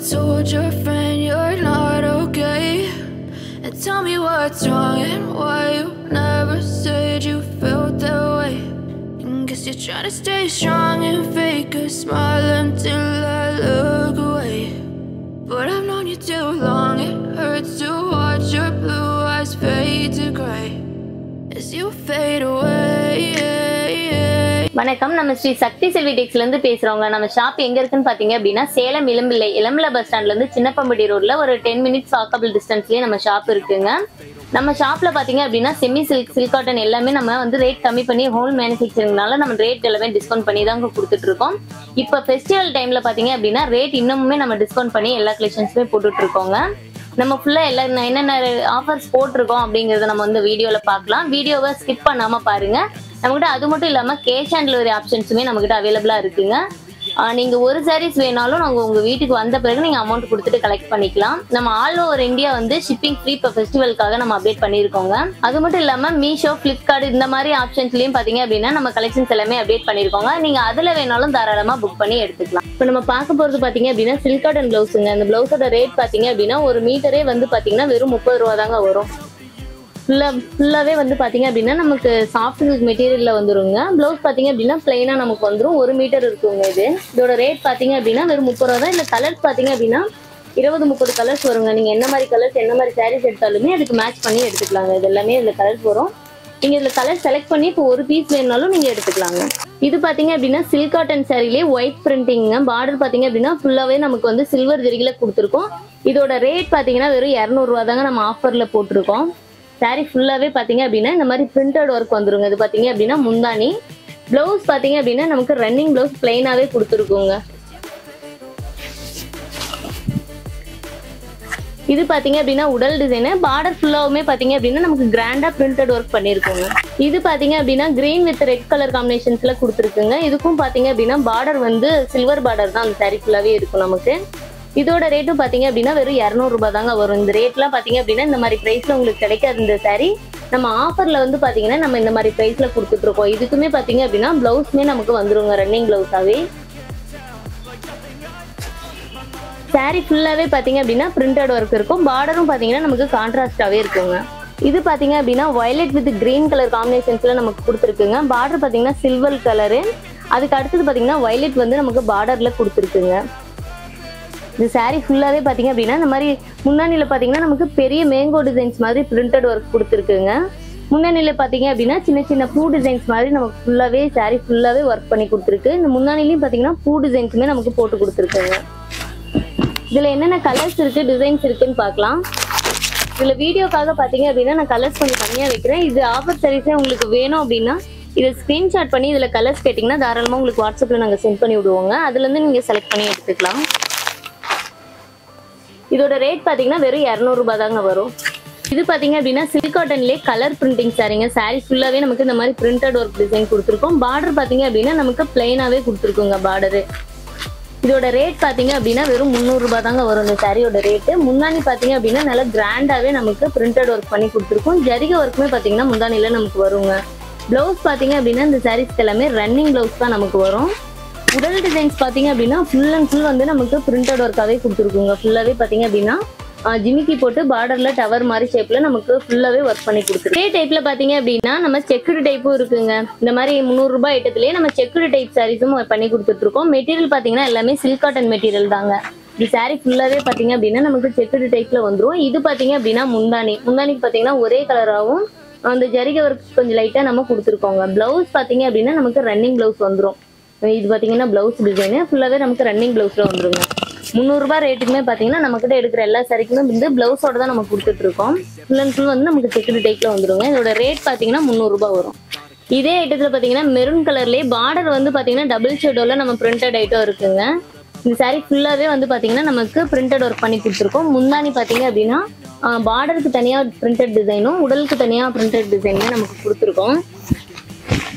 told your friend you're not okay? And tell me what's wrong and why you never said you felt that way. And guess you're trying to stay strong and fake a smile until I look away. But I've known you too long, it hurts to watch your blue eyes fade to gray as you fade away. வணக்கம் நம்ம ஸ்ரீ சக்தி செல்வி டெக்ஸ்ல இருந்து பேசுறவங்க நம்ம shop எங்க இருக்குன்னு பாத்தீங்க அப்படின்னா சேலம் இளம்பிள்ளை இளம்பிள்ளை bus ஸ்டாண்ட்ல இருந்து சின்னப்பம்பட்டி ரோட்ல ஒரு டென் மினிட்ஸ் வாக்கபிள் டிஸ்டன்ஸ்லயே நம்ம ஷாப் இருக்குங்க நம்ம ஷாப்ல பாத்தீங்க அப்படின்னா செமி சில்க் சில்க் காட்டன் எல்லாமே நம்ம வந்து ரேட் கம்மி பண்ணி ஹோல் மேனுஃபேக்சரிங்னால நம்ம ரேட் எல்லாமே டிஸ்கவுண்ட் பண்ணி தான் கொடுத்துட்டு இருக்கோம் இப்போ ஃபெஸ்டிவல் டைம்ல பாத்தீங்க அப்படின்னா ரேட் இன்னமுமே நம்ம டிஸ்கவுண்ட் பண்ணி எல்லா கலெக்ஷன்ஸுமே போட்டுட்டு இருக்கோங்க நம்ம ஃபுல்லா எல்லா என்னென்ன ஆஃபர்ஸ் போட்டிருக்கோம் அப்படிங்கறத நம்ம வந்து வீடியோல பார்க்கலாம் வீடியோவை ஸ்கிப் பண்ணாம பாருங்க நம்மகிட்ட அது மட்டும் இல்லாம கேஷ் ஆன் டெலிவரி ஆப்ஷன்ஸுமே நம்மகிட்ட அவைலபிளா இருக்குங்க ஆஹ் நீங்க ஒரு சாரீஸ் வேணாலும் நாங்க உங்க வீட்டுக்கு வந்த பிறகு நீங்க அமௌண்ட் கொடுத்துட்டு கலெக்ட் பண்ணிக்கலாம் நம்ம ஆல் ஓவர் இந்தியா வந்து ஷிப்பிங் ஃப்ரீ இப்போ ஃபெஸ்டிவலுக்காக நம்ம அப்டேட் பண்ணியிருக்கோங்க அது மட்டும் இல்லாம மீஷோ ஃபிளிப்கார்ட் இந்த மாதிரி ஆப்ஷன்ஸ்லயும் பாத்தீங்க அப்படின்னா நம்ம கலெக்ஷன்ஸ் எல்லாமே அப்டேட் பண்ணியிருக்கோங்க நீங்க அதுல வேணாலும் தாராளமா புக் பண்ணி எடுத்துக்கலாம் இப்போ நம்ம பார்க்க போறது பாத்தீங்க அப்படின்னா சில்க் காட்டன் பிளவுஸுங்க அந்த பிளவுஸோட ரேட் பாத்தீங்க அப்படின்னா ஒரு மீட்டரே வந்து பாத்தீங்கன்னா வெறும் முப்பது ரூபா தாங்க வரும் ஃபுல்லா ஃபுல்லாவே வந்து பாத்தீங்க அப்படின்னா நமக்கு சாஃப்ட் சில்க் மெட்டீரியல்ல வந்துருங்க ப்ளவுஸ் பாத்தீங்க அப்படின்னா பிளைனா நமக்கு வந்துரும் ஒரு மீட்டர் இருக்குங்க இது இதோட ரேட் பாத்தீங்க அப்படின்னா வெறும் முப்பது ரூபா தான் இந்த கலர்ஸ் பாத்தீங்க அப்படின்னா இருபது முப்பது கலர்ஸ் வருங்க நீங்க என்ன மாதிரி கலர்ஸ் என்ன மாதிரி சாரீஸ் எடுத்தாலுமே அதுக்கு மேட்ச் பண்ணி எடுத்துக்கலாங்க இது எல்லாமே இந்த கலர்ஸ் வரும் நீங்க இதுல கலர் செலக்ட் பண்ணி இப்போ ஒரு பீஸ் வேணுனாலும் நீங்க எடுத்துக்கலாங்க இது பாத்தீங்க அப்படின்னா சில்க் காட்டன் சாரிலேயே ஒயிட் பிரிண்டிங்க பார்டர் பாத்தீங்க அப்படின்னா ஃபுல்லாவே நமக்கு வந்து சில்வர் ஜெரிகில கொடுத்துருக்கோம் இதோட ரேட் பாத்தீங்கன்னா வெறும் இரநூறுவா தாங்க நம்ம ஆஃபர்ல போட்டிருக்கோம் saree ஃபுல்லாவே பாத்தீங்க அப்படின்னா இந்த மாதிரி பிரிண்டட் ஒர்க் வந்துருங்க இது பாத்தீங்க அப்படின்னா முந்தானி பிளவுஸ் பாத்தீங்க அப்படின்னா நமக்கு ரன்னிங் பிளவுஸ் பிளைனாவே கொடுத்துருக்குங்க இது பாத்தீங்க அப்படின்னா உடல் டிசைனு பார்டர் ஃபுல்லாவுமே பாத்தீங்க அப்படின்னா நமக்கு கிராண்டா பிரிண்டட் ஒர்க் பண்ணிருக்கோங்க இது பாத்தீங்க அப்படின்னா கிரீன் வித் ரெட் கலர் காம்பினேஷன்ஸ்ல கொடுத்துருக்குங்க இதுக்கும் பாத்தீங்க அப்படின்னா பார்டர் வந்து சில்வர் பார்டர் தான் அந்த saree ஃபுல்லாவே இருக்கும் நமக்கு இதோட ரேட்டும் பாத்தீங்க அப்படின்னா வெறும் இரநூறுபா தாங்க வரும் இந்த ரேட்லாம் பாத்தீங்க அப்படின்னா இந்த மாதிரி பிரைஸ்ல உங்களுக்கு கிடைக்காது இந்த saree நம்ம ஆஃபர்ல வந்து பாத்தீங்கன்னா நம்ம இந்த மாதிரி பிரைஸ்ல கொடுத்துட்டு இருக்கோம் இதுக்குமே பாத்தீங்க அப்படின்னா பிளவுஸ்மே நமக்கு வந்துருங்க ரன்னிங் பிளவுஸாவே saree ஃபுல்லாவே பாத்தீங்க அப்படின்னா பிரிண்டட் ஒர்க் இருக்கும் பார்டரும் பாத்தீங்கன்னா நமக்கு கான்ட்ராஸ்டாவே இருக்குங்க இது பாத்தீங்க அப்படின்னா வயலட் வித் கிரீன் கலர் காம்பினேஷன்ஸ்ல நமக்கு கொடுத்துருக்குங்க பார்டர் பாத்தீங்கன்னா சில்வர் கலரு அதுக்கு அடுத்தது பாத்தீங்கன்னா வயலட் வந்து நமக்கு பார்டர்ல கொடுத்துருக்குங்க இந்த saree ஃபுல்லாவே பாத்தீங்க அப்படின்னா இந்த மாதிரி முன்னாடியில பாத்தீங்கன்னா நமக்கு பெரிய மேங்கோ டிசைன்ஸ் மாதிரி பிரிண்டட் ஒர்க் கொடுத்துருக்குங்க முன்னாடியில பாத்தீங்க அப்படின்னா சின்ன சின்ன பூ டிசைன்ஸ் மாதிரி நமக்கு ஃபுல்லாவே saree ஃபுல்லாவே ஒர்க் பண்ணி கொடுத்துருக்கு இந்த முன்னாடிலையும் பாத்தீங்கன்னா பூ டிசைன்ஸுமே நமக்கு போட்டு கொடுத்துருக்குங்க இதுல என்னென்ன கலர்ஸ் இருக்கு டிசைன்ஸ் இருக்குன்னு பார்க்கலாம் இதுல வீடியோக்காக பாத்தீங்க அப்படின்னா நான் கலர்ஸ் கொஞ்சம் கம்மியா வைக்கிறேன் இது ஆஃபர் சாரீஸே உங்களுக்கு வேணும் அப்படின்னா இதை ஸ்கிரீன்ஷாட் பண்ணி இதுல கலர்ஸ் கேட்டிங்கன்னா தாராளமா உங்களுக்கு வாட்ஸ்அப்ல நாங்க சென்ட் பண்ணி விடுவோங்க அதுல இருந்து நீங்க செலக்ட் பண்ணி எடுத்துக்கலாம் இதோட ரேட் பாத்தீங்கன்னா வெறும் இரநூறுபா தாங்க வரும் இது பாத்தீங்க அப்படின்னா சில்க் காட்டன்லேயே கலர் பிரிண்டிங் சாரீங்க சாரீ ஃபுல்லாவே நமக்கு இந்த மாதிரி பிரிண்டட் ஒர்க் டிசைன் கொடுத்துருக்கோம் பார்டர் பாத்தீங்க அப்படின்னா நமக்கு பிளைனாவே கொடுத்துருக்குங்க பார்டரு இதோட ரேட் பாத்தீங்க அப்படின்னா வெறும் முந்நூறுபா தாங்க வரும் இந்த சாரியோட ரேட்டு முந்தானி பாத்தீங்க அப்படின்னா நல்லா கிராண்டாவே நமக்கு பிரிண்டட் ஒர்க் பண்ணி கொடுத்துருக்கோம் ஜரிகை ஒர்க்குமே பாத்தீங்கன்னா முந்தானில நமக்கு வருங்க பிளவுஸ் பாத்தீங்க அப்படின்னா இந்த சாரீஸ்க்கு எல்லாமே ரன்னிங் பிளவுஸ் தான் நமக்கு வரும் உடல் டிசைன்ஸ் பாத்தீங்க அப்படின்னா ஃபுல் அண்ட் ஃபுல் வந்து நமக்கு பிரிண்டட் ஒர்க்காவே கொடுத்துருக்குங்க ஃபுல்லாவே பாத்தீங்க அப்படின்னா ஆஹ், ஜிமிக்கி போட்டு பார்டர்ல டவர் மாதிரி ஷேப்ல நமக்கு ஃபுல்லாவே ஒர்க் பண்ணி கொடுத்துருக்கு இதே டைப்ல பாத்தீங்க அப்படின்னா நம்ம செக்குடு டைப்பும் இருக்குங்க இந்த மாதிரி முந்நூறு ரூபாய் ஐட்டத்திலேயே நம்ம செக்குடு டைப் சாரீஸும் பண்ணி கொடுத்துட்டு இருக்கோம் மெட்டீரியல் பாத்தீங்கன்னா எல்லாமே சில்க் காட்டன் மெட்டீரியல் தாங்க இந்த saree ஃபுல்லாவே பாத்தீங்க அப்படின்னா நமக்கு செக்குடு டைப்ல வந்துரும் இது பாத்தீங்க அப்படின்னா முந்தானி முந்தானிக்கு பாத்தீங்கன்னா ஒரே கலராகவும் அந்த ஜரிகை ஒர்க் கொஞ்சம் லைட்டா நம்ம கொடுத்துருக்கோங்க பிளவுஸ் பாத்தீங்க அப்படின்னா நமக்கு ரன்னிங் பிளவுஸ் வந்துரும் இது பாத்தீங்கன்னா பிளவுஸ் டிசைனு ஃபுல்லாவே நமக்கு ரன்னிங் பிளவுஸ்ல வந்துருங்க முந்நூறுரூபா ரேட்டுக்குமே பார்த்தீங்கன்னா நம்மக்கிட்ட எடுக்கிற எல்லா சாரிக்குமே வந்து பிளவுஸோட தான் நம்ம கொடுத்துட்டு இருக்கோம் ஃபுல் அண்ட் ஃபுல் வந்து நமக்கு செக்குடு டைப்ல வந்துருங்க இதோட ரேட் பார்த்தீங்கன்னா முந்நூறுரூபா வரும் இதே ஐட்டத்தில் பார்த்தீங்கன்னா மெரூன் கலர்லேயே பார்டர் வந்து பார்த்தீங்கன்னா டபுள் ஷேடோவில் நம்ம பிரிண்டட் ஐட்டம் இருக்குங்க இந்த saree ஃபுல்லாகவே வந்து பார்த்தீங்கன்னா நமக்கு பிரிண்டட் ஒர்க் பண்ணி கொடுத்துருக்கோம் முந்தானி பார்த்தீங்க அப்படின்னா பார்டருக்கு தனியாக பிரிண்டட் டிசைனும் உடலுக்கு தனியாக பிரிண்டட் டிசைனுமே நமக்கு கொடுத்துருக்கோம்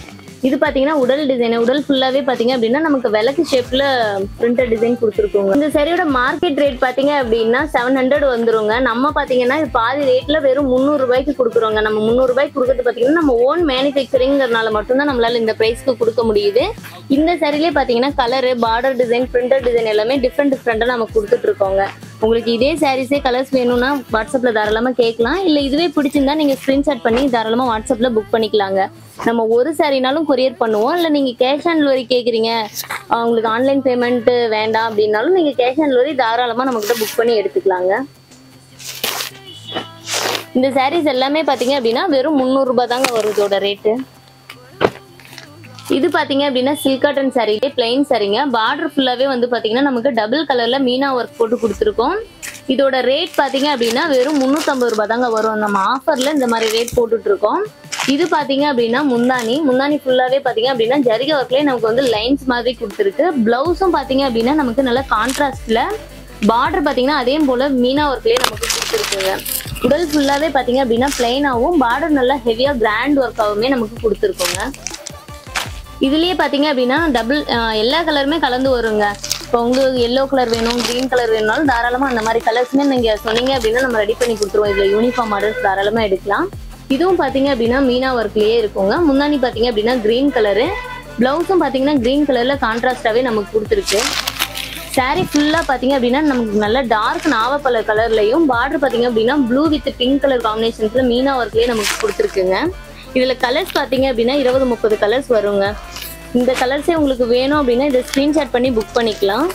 இது பாத்தீங்கன்னா உடல் டிசைன் உடல் ஃபுல்லாவே பாத்தீங்க அப்படின்னா நமக்கு விளக்கு ஷேப்ல பிரிண்டட் டிசைன் கொடுத்துருக்கோங்க இந்த சரியோட மார்க்கெட் ரேட் பாத்தீங்க அப்படின்னா செவன் ஹண்ட்ரட் வந்துருங்க நம்ம பாத்தீங்கன்னா இது பாதி ரேட்ல வெறும் முந்நூறு ரூபாய்க்கு கொடுக்குறோங்க நம்ம முந்நூறு ரூபாய்க்கு கொடுக்கறது பாத்தீங்கன்னா நம்ம ஓன் மேனுஃபேக்சரிங்கிறனால மட்டும்தான் நம்மளால இந்த பிரைஸ்க்கு கொடுக்க முடியுது இந்த சரியிலே பாத்தீங்கன்னா colour border design printed design எல்லாமே டிஃப்ரெண்ட் டிஃப்ரெண்டா நம்ம கொடுத்துட்டு இருக்கோங்க உங்களுக்கு இதே சாரீஸே கலர்ஸ் வேணும்னா வாட்ஸ்அப்ல தாராளமா கேட்கலாம் இல்ல இதுவே பிடிச்சிருந்தா நீங்க ஸ்கிரீன்ஷாட் பண்ணி தாராளமா வாட்ஸ்அப்ல புக் பண்ணிக்கலாங்க நம்ம ஒரு சாரினாலும் கொரியர் பண்ணுவோம் இல்ல நீங்க கேஷ் ஆன் டெலிவரி கேக்குறீங்க ஆஹ் உங்களுக்கு ஆன்லைன் பேமெண்ட் வேண்டாம் அப்படின்னாலும் நீங்க கேஷ் ஆன் டெலிவரி தாராளமா நம்ம கிட்ட புக் பண்ணி எடுத்துக்கலாங்க இந்த சாரீஸ் எல்லாமே பாத்தீங்க அப்படின்னா வெறும் முந்நூறு ரூபாய் தாங்க வரும் இதோட ரேட்டு இது பாத்தீங்க அப்படின்னா சில்க் காட்டன் சாரிலே பிளைன் சாரிங்க பார்டர் ஃபுல்லாவே வந்து பாத்தீங்கன்னா நமக்கு டபுள் கலர்ல மீனா ஒர்க் போட்டு கொடுத்துருக்கோம் இதோட ரேட் பாத்தீங்க அப்படின்னா வெறும் முந்நூற்றம்பது ரூபாய் தாங்க வரும் நம்ம ஆஃபர்ல இந்த மாதிரி ரேட் போட்டுட்டு இருக்கோம் இது பாத்தீங்க அப்படின்னா முந்தானி முந்தானி ஃபுல்லாவே பாத்தீங்க அப்படின்னா ஜரிகை ஒர்க்லயே நமக்கு வந்து லைன்ஸ் மாதிரி கொடுத்துருக்கு பிளவுஸும் பாத்தீங்க அப்படின்னா நமக்கு நல்ல கான்ட்ராஸ்ட்ல பார்டர் பாத்தீங்கன்னா அதே போல மீனா ஒர்க்லயே நமக்கு கொடுத்துருக்குங்க உடல் ஃபுல்லாவே பாத்தீங்க அப்படின்னா பிளைனாவும் பார்டர் நல்லா ஹெவியா கிராண்ட் ஒர்க்காவுமே நமக்கு கொடுத்துருக்கோங்க இதுலயே பாத்தீங்க அப்படின்னா டபுள் எல்லா கலருமே கலந்து வருங்க இப்போ உங்களுக்கு எல்லோ கலர் வேணும் கிரீன் கலர் வேணும்னாலும் தாராளமா அந்த மாதிரி கலர்ஸ்மே நீங்க சொன்னீங்க அப்படின்னா நம்ம ரெடி பண்ணி கொடுத்துருவோம் இதுல யூனிஃபார்ம் ஆர்டர்ஸ் தாராளமா எடுக்கலாம் இதுவும் பாத்தீங்க அப்படின்னா மீனா ஒர்க்லயே இருக்குங்க முன்னாடி பாத்தீங்க அப்படின்னா கிரீன் கலரு பிளவுஸும் பாத்தீங்கன்னா கிரீன் கலர்ல கான்ட்ராஸ்டாவே நமக்கு கொடுத்துருக்கு saree ஃபுல்லா பாத்தீங்க அப்படின்னா நமக்கு நல்ல டார்க் நாவப்பழ கலர்லயும் பார்டர் பாத்தீங்க அப்படின்னா ப்ளூ வித் பிங்க் கலர் காம்பினேஷன்ஸ்ல மீனா ஒர்க்லயே நமக்கு கொடுத்துருக்குங்க இதுல கலர்ஸ் பாத்தீங்க அப்படின்னா இருபது முப்பது கலர்ஸ் வருங்க இந்த கலர்ஸே உங்களுக்கு வேணும் அப்படின்னா இதை ஸ்கிரீன்ஷாட் பண்ணி புக் பண்ணிக்கலாம்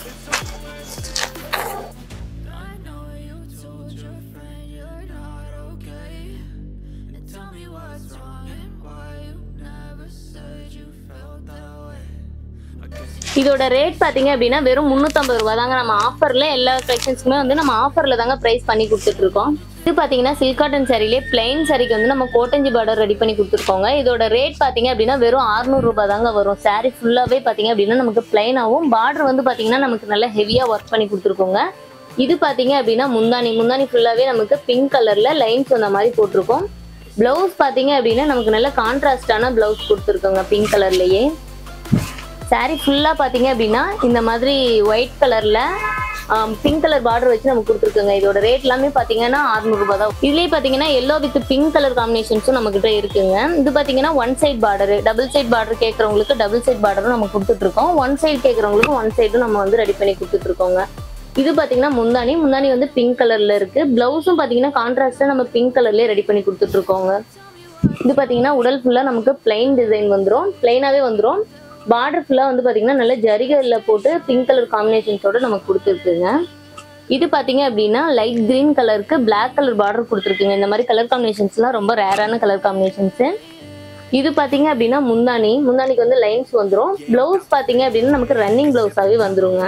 I know you told your friend you're not okay. And tell me what's wrong and why you never said you felt that way. இதோட ரேட் பாத்தீங்க அப்படின்னா வெறும் முந்நூற்றம்பது ரூபா தாங்க நம்ம ஆஃபர்ல எல்லா கலெக்ஷன்ஸ்க்குமே வந்து நம்ம ஆஃபர்ல தாங்க ப்ரைஸ் பண்ணி கொடுத்துட்டு இருக்கோம் இது பாத்தீங்கன்னா சில்க் காட்டன் சாரிலே பிளைன் சாரிக்கு வந்து நம்ம கோட்டஞ்சி பார்டர் ரெடி பண்ணி கொடுத்துருக்கோங்க இதோட ரேட் பாத்தீங்க அப்படின்னா வெறும் 600 ரூபாய் தாங்க வரும் saree ஃபுல்லாவே பாத்தீங்க அப்படின்னா நமக்கு பிளைனாவும் பார்டர் வந்து பாத்தீங்கன்னா நமக்கு நல்ல ஹெவியா ஒர்க் பண்ணி கொடுத்துருக்கோங்க இது பாத்தீங்க அப்படின்னா முந்தானி முந்தானி ஃபுல்லாவே நமக்கு பிங்க் கலர்ல லைன்ஸ் வந்த மாதிரி போட்டிருக்கோம் பிளவுஸ் பாத்தீங்க அப்படின்னா நமக்கு நல்ல கான்ட்ராஸ்டான பிளவுஸ் கொடுத்துருக்கோங்க பிங்க் கலர்லயே saree ஃபுல்லாக பார்த்தீங்க அப்படின்னா இந்த மாதிரி ஒயிட் கலரில் பிங்க் கலர் பார்டர் வச்சு நமக்கு கொடுத்துருக்குங்க இதோட ரேட் எல்லாமே பார்த்தீங்கன்னா 600 ரூபாய் தான் இதுலேயே பார்த்தீங்கன்னா எல்லோ வித் பிங்க் கலர் காம்பினேஷன்ஸும் நம்மக்கிட்ட இருக்குங்க இது பார்த்தீங்கன்னா one side border double side border கேட்குறவங்களுக்கு டபுள் சைட் பார்டரும் நம்ம கொடுத்துட்ருக்கோம் ஒன் சைடு கேட்குறவங்களுக்கு ஒன் சைடும் நம்ம வந்து ரெடி பண்ணி கொடுத்துட்ருக்கோங்க இது பார்த்தீங்கன்னா முந்தானி முந்தானி வந்து பிங்க் கலரில் இருக்குது ப்ளவுஸும் பார்த்தீங்கன்னா கான்ட்ராஸ்ட்டாக நம்ம பிங்க் கலர்லேயே ரெடி பண்ணி கொடுத்துட்ருக்கோங்க இது பார்த்தீங்கன்னா உடல் ஃபுல்லாக நமக்கு பிளைன் டிசைன் வந்துடும் பிளைனாகவே வந்துடும் பார்டர் ஃபுல்லாக வந்து பார்த்தீங்கன்னா நல்ல ஜரிகையில் போட்டு பிங்க் கலர் காம்பினேஷன்ஸோட நமக்கு கொடுத்துருக்குங்க இது பார்த்தீங்க அப்படின்னா லைட் கிரீன் கலருக்கு Black கலர் பார்டர் கொடுத்துருக்குங்க இந்த மாதிரி கலர் காம்பினேஷன்ஸ்லாம் ரொம்ப ரேரான கலர் காம்பினேஷன்ஸு இது பார்த்தீங்க அப்படின்னா முந்தானி முந்தானிக்கு வந்து லைன்ஸ் வந்துடும் ப்ளவுஸ் பார்த்தீங்க அப்படின்னா நமக்கு ரன்னிங் ப்ளவுஸாகவே வந்துருங்க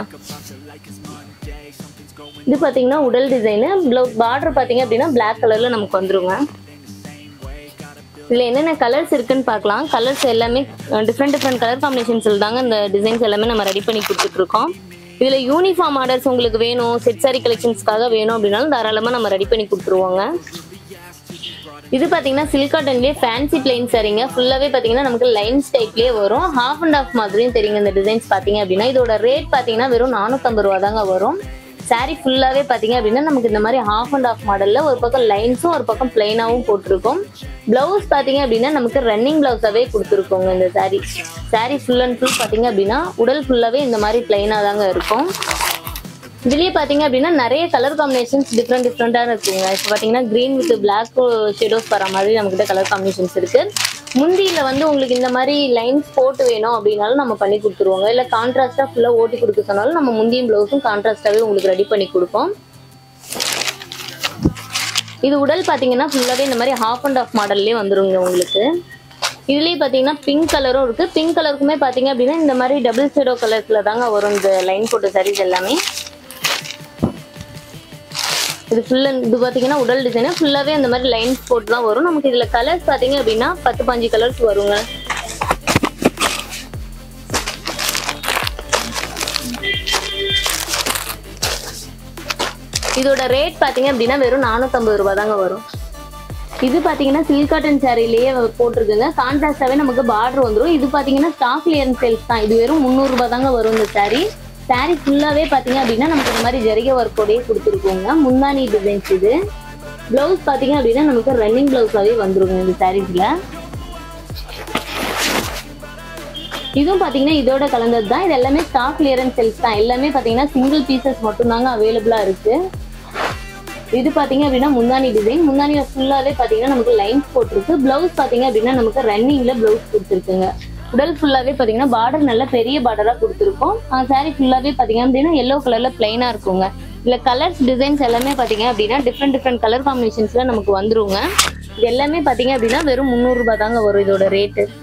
இது பார்த்தீங்கன்னா உடல் டிசைனு ப்ளவுஸ் பார்டர் பார்த்தீங்க அப்படின்னா Black கலரில் நமக்கு வந்துருங்க இதில் என்னென்ன கலர்ஸ் இருக்குன்னு பார்க்கலாம் கலர்ஸ் எல்லாமே டிஃப்ரெண்ட் டிஃப்ரெண்ட் கலர் காம்பினேஷன்ஸில் தாங்க இந்த டிசைன்ஸ் எல்லாமே நம்ம ரெடி பண்ணி கொடுத்துட்ருக்கோம் இதில் யூனிஃபார்ம் ஆர்டர்ஸ் உங்களுக்கு வேணும் செட் சாரி கலெக்ஷன்ஸ்க்காக வேணும் அப்படின்னாலும் தாராளமாக நம்ம ரெடி பண்ணி கொடுத்துருவோங்க இது பார்த்தீங்கன்னா சில்க் காட்டன்லேயே ஃபேன்சி பிளைன் சரிங்க ஃபுல்லாகவே பார்த்தீங்கன்னா நமக்கு லைன்ஸ் டைப்லேயே வரும் ஹாஃப் அண்ட் ஆஃப் மாதிரியும் தெரியுங்க இந்த டிசைன்ஸ் பார்த்தீங்க அப்படின்னா இதோட ரேட் பார்த்தீங்கன்னா வெறும் நானூற்றம்பது ரூபா தாங்க வரும் saree ஃபுல்லாகவே பார்த்தீங்க அப்படின்னா நமக்கு இந்த மாதிரி ஹாஃப் அண்ட் ஆஃப் மாடலில் ஒரு பக்கம் லைன்ஸும் ஒரு பக்கம் பிளைனாகவும் போட்டிருக்கும் ப்ளவுஸ் பார்த்தீங்க அப்படின்னா நமக்கு ரன்னிங் ப்ளவுஸாகவே கொடுத்துருக்கோங்க இந்த saree saree full and full பார்த்தீங்க அப்படின்னா உடல் ஃபுல்லாகவே இந்த மாதிரி பிளைனாக தாங்க இருக்கும் இதுலயே பாத்தீங்க அப்படின்னா நிறைய கலர் காம்பினேஷன்ஸ் டிஃப்ரெண்ட் டிஃப்ரெண்டாக இருக்குங்க இப்போ பார்த்தீங்கன்னா க்ரீன் வித் பிளாக் ஷேடோஸ் வர மாதிரி நம்மக்கிட்ட கலர் காம்பினேஷன்ஸ் இருக்கு முந்தியில வந்து உங்களுக்கு இந்த மாதிரி லைன்ஸ் போட்டு வேணும் அப்படின்னாலும் நம்ம பண்ணி கொடுத்துருவோங்க இல்லை கான்ட்ராஸ்டாக ஃபுல்லாக ஓட்டி கொடுக்க சொன்னாலும் நம்ம முந்தியும் ப்ளவுஸும் கான்ட்ராஸ்டாகவே உங்களுக்கு ரெடி பண்ணி கொடுப்போம் இது உடல் பார்த்தீங்கன்னா ஃபுல்லாகவே இந்த மாதிரி ஹாஃப் அண்ட் ஆஃப் மாடல்லே வந்துருங்க உங்களுக்கு இதுலேயே பார்த்தீங்கன்னா பிங்க் கலரும் இருக்குது பிங்க் கலருக்குமே பார்த்தீங்க அப்படின்னா இந்த மாதிரி டபுள் ஷேடோ கலர்ஸில் தாங்க வரும் இந்த லைன் போட்ட sarees எல்லாமே இது ஃபுல் இது பார்த்தீங்கன்னா உடல் டிசைனு ஃபுல்லாகவே அந்த மாதிரி லைன்ஸ் போட்டு தான் வரும் நமக்கு இதில் கலர்ஸ் பார்த்தீங்க அப்படின்னா பத்து பாஞ்சு கலர்ஸ் வருங்க இதோட ரேட் பார்த்தீங்க அப்படின்னா வெறும் நானூற்றம்பது ரூபா தாங்க வரும் இது பாத்தீங்கன்னா சில்க் காட்டன் சாரிலேயே போட்டிருக்குங்க கான்ட்ராஸ்டாவே நமக்கு பார்டர் வந்துரும் இது பாத்தீங்கன்னா ஸ்டாக் கிளியரன்ஸ் சேல்ஸ் தான் இது வெறும் 300 ரூபாய் தாங்க வரும் இந்த saree saree ஃபுல்லாவே பாத்தீங்க அப்படின்னா நமக்கு இந்த மாதிரி ஜரிகை ஒர்க்கோடயே கொடுத்துருக்கோங்க முந்தானி டிசைன்ஸ் இது பிளவுஸ் பாத்தீங்க அப்படின்னா நமக்கு ரன்னிங் பிளவுஸாவே வந்துருங்க இந்த சாரீஸ்ல இதுவும் பாத்தீங்கன்னா இதோட கலந்தது தான் இது எல்லாமே ஸ்டாக் கிளியரன்ஸ் சேல்ஸ் தான் எல்லாமே பாத்தீங்கன்னா சிங்கிள் பீசஸ் மட்டும்தாங்க அவைலபிளா இருக்கு இது பாத்தீங்க அப்படின்னா முந்தானி டிசைன் முந்தானில ஃபுல்லாவே பாத்தீங்கன்னா நமக்கு லைன்ஸ் போட்டிருக்கு பிளவுஸ் பாத்தீங்க அப்படின்னா நமக்கு ரன்னிங்ல பிளவுஸ் கொடுத்துருக்குங்க உடல் ஃபுல்லாவே பாத்தீங்கன்னா பார்டர் நல்ல பெரிய பார்டரா கொடுத்துருக்கோம் சாரி ஃபுல்லாவே பாத்தீங்க அப்படின்னா எல்லோ கலர்ல பிளைனா இருக்குங்க இதுல கலர்ஸ் டிசைன்ஸ் எல்லாமே பாத்தீங்க அப்படின்னா டிஃப்ரெண்ட் டிஃப்ரெண்ட் கலர் காம்பினேஷன்ஸ்ல நமக்கு வந்துருங்க இது எல்லாமே பாத்தீங்க அப்படின்னா வெறும் 300 ரூபாய் தாங்க வரும் இதோட ரேட்டு